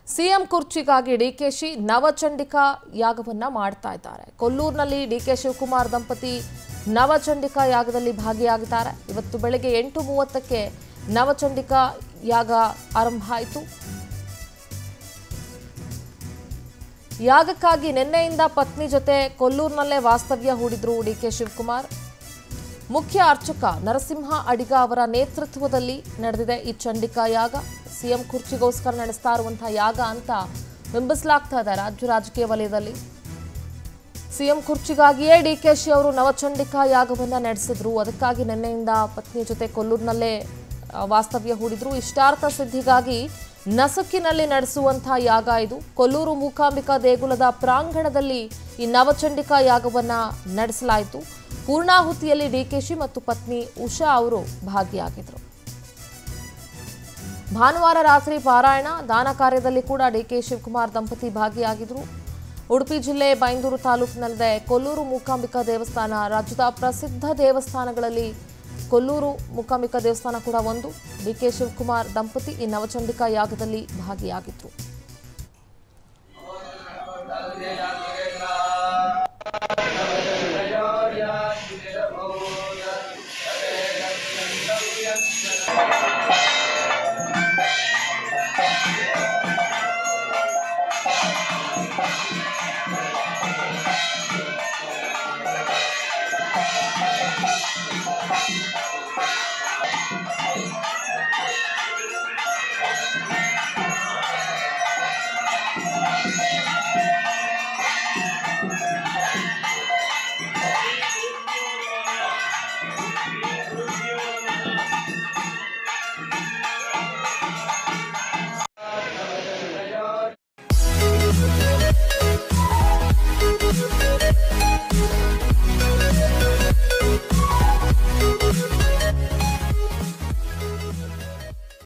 CM ಕುರ್ಚಿಗಾಗಿ DKShi ನವಚಂಡಿಕಾ ಯಾಗವನ್ನ ಮಾಡ್ತಾ ಇದ್ದಾರೆ ಕೊಲ್ಲೂರಿನಲ್ಲಿ DK Shivakumar ದಂಪತಿ ನವಚಂಡಿಕಾ ಯಾಗದಲ್ಲಿ ಭಾಗಿಯಾಗಿದ್ದಾರೆ ಇವತ್ತು ಬೆಳಗ್ಗೆ ಎಂಟು ಮೂವತ್ತಕ್ಕೆ ನವಚಂಡಿಕಾ ಯಾಗ ಆರಂಭ ಆಯಿತು ಯಾಗಕ್ಕಾಗಿ ನಿನ್ನೆಯಿಂದ ಪತ್ನಿ ಜೊತೆ ಕೊಲ್ಲೂರಿನಲ್ಲೇ ವಾಸ್ತವ್ಯ ಹೂಡಿದ್ರು ಡಿಕೆ ಶಿವಕುಮಾರ್ ಮುಖ್ಯ ಅರ್ಚಕ ನರಸಿಂಹ ಅಡಿಗ ಅವರ ನೇತೃತ್ವದಲ್ಲಿ ನಡೆದಿದೆ ಈ ಚಂಡಿಕಾ ಯಾಗ ಸಿಎಂ ಕುರ್ಚಿಗೋಸ್ಕರ ನಡೆಸ್ತಾ ಇರುವಂತಹ ಯಾಗ ಅಂತ ಬಿಂಬಿಸಲಾಗ್ತಾ ಇದೆ ರಾಜ್ಯ ರಾಜಕೀಯ ವಲಯದಲ್ಲಿ ಸಿಎಂ ಕುರ್ಚಿಗಾಗಿಯೇ ಡಿಕೆಶಿ ಅವರು ನವಚಂಡಿಕಾ ಯಾಗವನ್ನ ನಡೆಸಿದ್ರು ಅದಕ್ಕಾಗಿ ನಿನ್ನೆಯಿಂದ ಪತ್ನಿ ಜೊತೆ ಕೊಲ್ಲೂರಿನಲ್ಲೇ ಆ, ವಾಸ್ತವ್ಯ ಹೂಡಿದ್ರು ಇಷ್ಟಾರ್ಥ ಸಿದ್ಧಿಗಾಗಿ ನಸುಕಿನಲ್ಲಿ ನಡೆಸುವಂತಹ ಯಾಗ ಇದು ಕೊಲ್ಲೂರು ಮೂಕಾಂಬಿಕಾ ದೇಗುಲದ ಪ್ರಾಂಗಣದಲ್ಲಿ ಈ ನವಚಂಡಿಕಾ ಯಾಗವನ್ನ ನಡೆಸಲಾಯಿತು ಪೂರ್ಣಾಹುತಿಯಲ್ಲಿ ಡಿಕೆಶಿ ಮತ್ತು ಪತ್ನಿ ಉಷಾ ಅವರು ಭಾಗಿಯಾಗಿದ್ರು ಭಾನುವಾರ ರಾತ್ರಿ ಪಾರಾಯಣ ದಾನ ಕಾರ್ಯದಲ್ಲಿ ಕೂಡ ಡಿಕೆ ಶಿವಕುಮಾರ್ ದಂಪತಿ ಭಾಗಿಯಾಗಿದ್ರು ಉಡುಪಿ ಜಿಲ್ಲೆ ಬೈಂದೂರು ತಾಲೂಕಿನಲ್ಲಿದೆ ಕೊಲ್ಲೂರು ಮೂಕಾಂಬಿಕಾ ದೇವಸ್ಥಾನ ರಾಜ್ಯದ ಪ್ರಸಿದ್ಧ ದೇವಸ್ಥಾನಗಳಲ್ಲಿ ಕೊಲ್ಲೂರು ಮೂಕಾಂಬಿಕಾ ದೇವಸ್ಥಾನ ಕೂಡ ಒಂದು ಡಿಕೆ ಶಿವಕುಮಾರ್ ದಂಪತಿ ಈ ನವಚಂಡಿಕಾ ಯಾಗದಲ್ಲಿ ಭಾಗಿಯಾಗಿದ್ರು